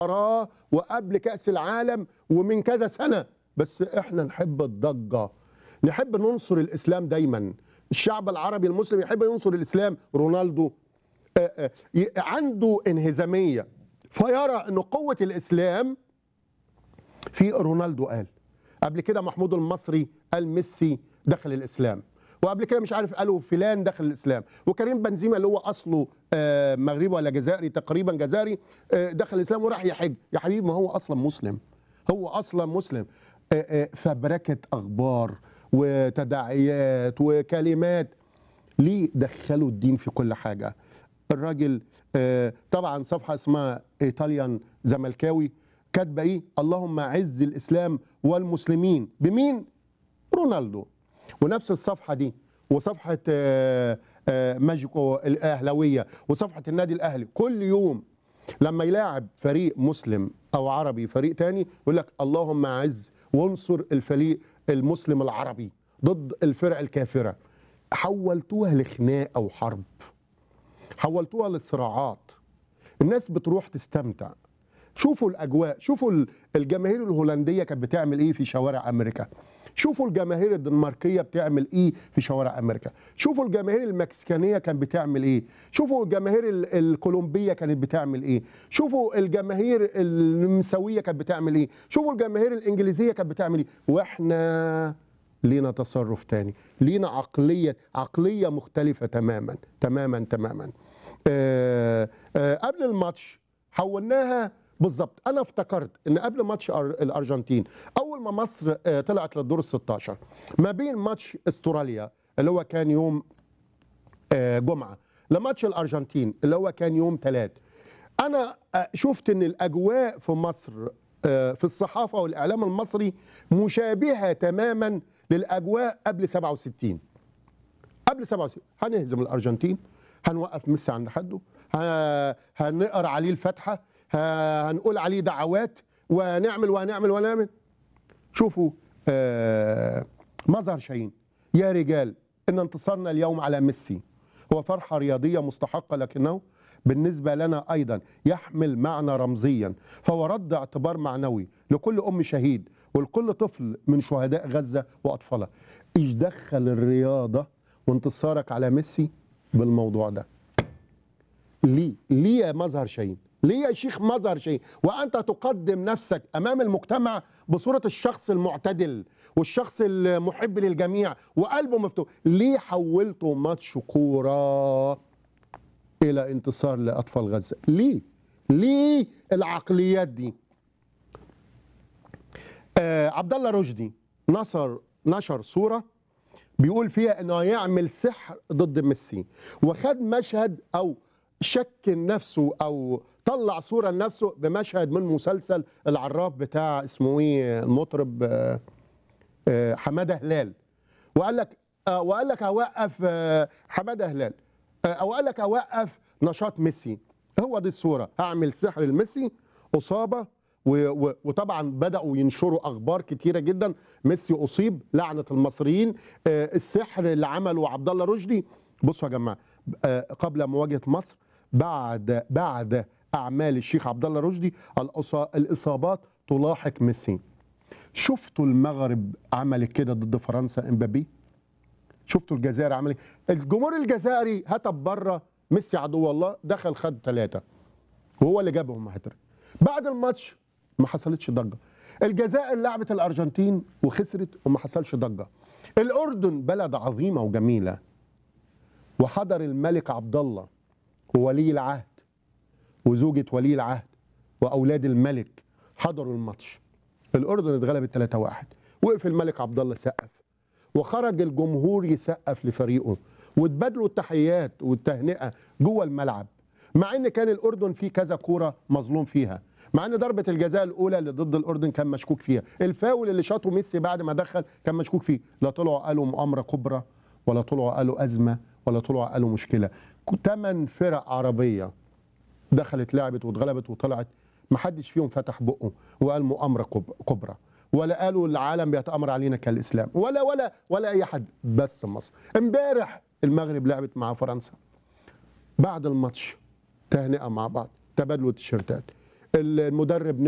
المباراه وقبل كاس العالم ومن كذا سنه بس احنا نحب الضجه نحب ننصر الاسلام دايما الشعب العربي المسلم يحب ينصر الاسلام رونالدو آه، آه، ي- عنده انهزاميه فيرى ان قوه الاسلام في رونالدو قال قبل كده محمود المصري قال ميسي دخل الاسلام وقبل كده مش عارف قالوا فلان دخل الاسلام وكريم بنزيما اللي هو اصله آه، مغربي ولا جزائري تقريبا جزائري آه، دخل الاسلام وراح يحج يا حبيبي ما هو اصلا مسلم هو اصلا مسلم آه، آه، فبركه اخبار وتداعيات وكلمات ليه دخلوا الدين في كل حاجه الراجل آه، طبعا صفحه اسمها ايطاليان زملكاوي كاتبه ايه اللهم عز الاسلام والمسلمين بمين رونالدو ونفس الصفحه دي وصفحه آه، آه، ماجيكو الاهلاويه وصفحه النادي الاهلي كل يوم لما يلاعب فريق مسلم او عربي فريق تاني يقول لك اللهم عز وانصر الفريق المسلم العربي ضد الفرق الكافره حولتوها لخناقه وحرب حولتوها لصراعات الناس بتروح تستمتع شوفوا الاجواء شوفوا ال- الجماهير الهولنديه كانت بتعمل ايه في شوارع امريكا شوفوا الجماهير الدنماركيه بتعمل ايه في شوارع امريكا شوفوا الجماهير المكسيكانيه كانت بتعمل ايه شوفوا الجماهير ال- الكولومبيه كانت بتعمل ايه شوفوا الجماهير النمساويه كانت بتعمل ايه شوفوا الجماهير الانجليزيه كانت بتعمل ايه واحنا لينا تصرف تاني لينا عقليه عقليه مختلفه تماما تماما تماما آه آه قبل الماتش حولناها بالظبط انا افتكرت ان قبل ماتش أر- الارجنتين اول ما مصر آه طلعت للدور ال 16 ما بين ماتش استراليا اللي هو كان يوم آه جمعه لماتش الارجنتين اللي هو كان يوم ثلاث انا آه، شفت ان الاجواء في مصر آه، في الصحافه والاعلام المصري مشابهه تماما للاجواء قبل 67 قبل 67 هنهزم الارجنتين هنوقف ميسي عند حده ه- هنقرا عليه الفاتحه ه- هنقول عليه دعوات وهنعمل وهنعمل وهنعمل شوفوا آه مظهر شاهين يا رجال ان انتصارنا اليوم على ميسي هو فرحه رياضيه مستحقه لكنه بالنسبه لنا ايضا يحمل معنى رمزيا فهو رد اعتبار معنوي لكل ام شهيد ولكل طفل من شهداء غزه واطفالها ايش دخل الرياضه وانتصارك على ميسي بالموضوع ده ليه ليه يا مظهر شاهين ليه يا شيخ مظهر شاهين وانت تقدم نفسك امام المجتمع بصوره الشخص المعتدل والشخص المحب للجميع وقلبه مفتوح ليه حولته ماتش كوره الى انتصار لاطفال غزه ليه ليه العقليات دي آه عبد الله رشدي نشر نشر صوره بيقول فيها انه هيعمل سحر ضد ميسي وخد مشهد او شكل نفسه او طلع صوره لنفسه بمشهد من مسلسل العراف بتاع اسمه ايه المطرب آه، آه، حماده هلال وقال لك آه، وقال لك هوقف آه، حماده هلال آه، او قال لك هوقف نشاط ميسي هو دي الصوره هعمل سحر لميسي اصابه و- و- وطبعا بداوا ينشروا اخبار كتيره جدا ميسي اصيب لعنه المصريين آه، السحر اللي عمله عبد الله رشدي بصوا يا جماعه آه، قبل مواجهه مصر بعد بعد اعمال الشيخ عبد الله رشدي الأصا- الاصابات تلاحق ميسي شفتوا المغرب عملت كده ضد فرنسا امبابي شفتوا الجزائر عملت الجمهور الجزائري هتب بره ميسي عدو الله دخل خد ثلاثه وهو اللي جابهم هاتريك بعد الماتش ما حصلتش ضجه الجزائر لعبت الارجنتين وخسرت وما حصلش ضجه الاردن بلد عظيمه وجميله وحضر الملك عبد الله وولي العهد وزوجة ولي العهد وأولاد الملك حضروا الماتش الأردن اتغلبت 3-1 وقف الملك عبد الله سقف وخرج الجمهور يسقف لفريقه وتبادلوا التحيات والتهنئة جوه الملعب مع ان كان الاردن فيه كذا كوره مظلوم فيها مع ان ضربه الجزاء الاولى اللي ضد الاردن كان مشكوك فيها الفاول اللي شاطه ميسي بعد ما دخل كان مشكوك فيه لا طلعوا قالوا مؤامره كبرى ولا طلعوا قالوا ازمه ولا طلعوا قالوا مشكله ثمان فرق عربيه دخلت لعبت واتغلبت وطلعت ما حدش فيهم فتح بقه وقال مؤامره كب- كبرى ولا قالوا العالم بيتامر علينا كالاسلام ولا ولا ولا اي حد بس مصر امبارح المغرب لعبت مع فرنسا بعد الماتش تهنئه مع بعض تبادلوا التيشيرتات المدرب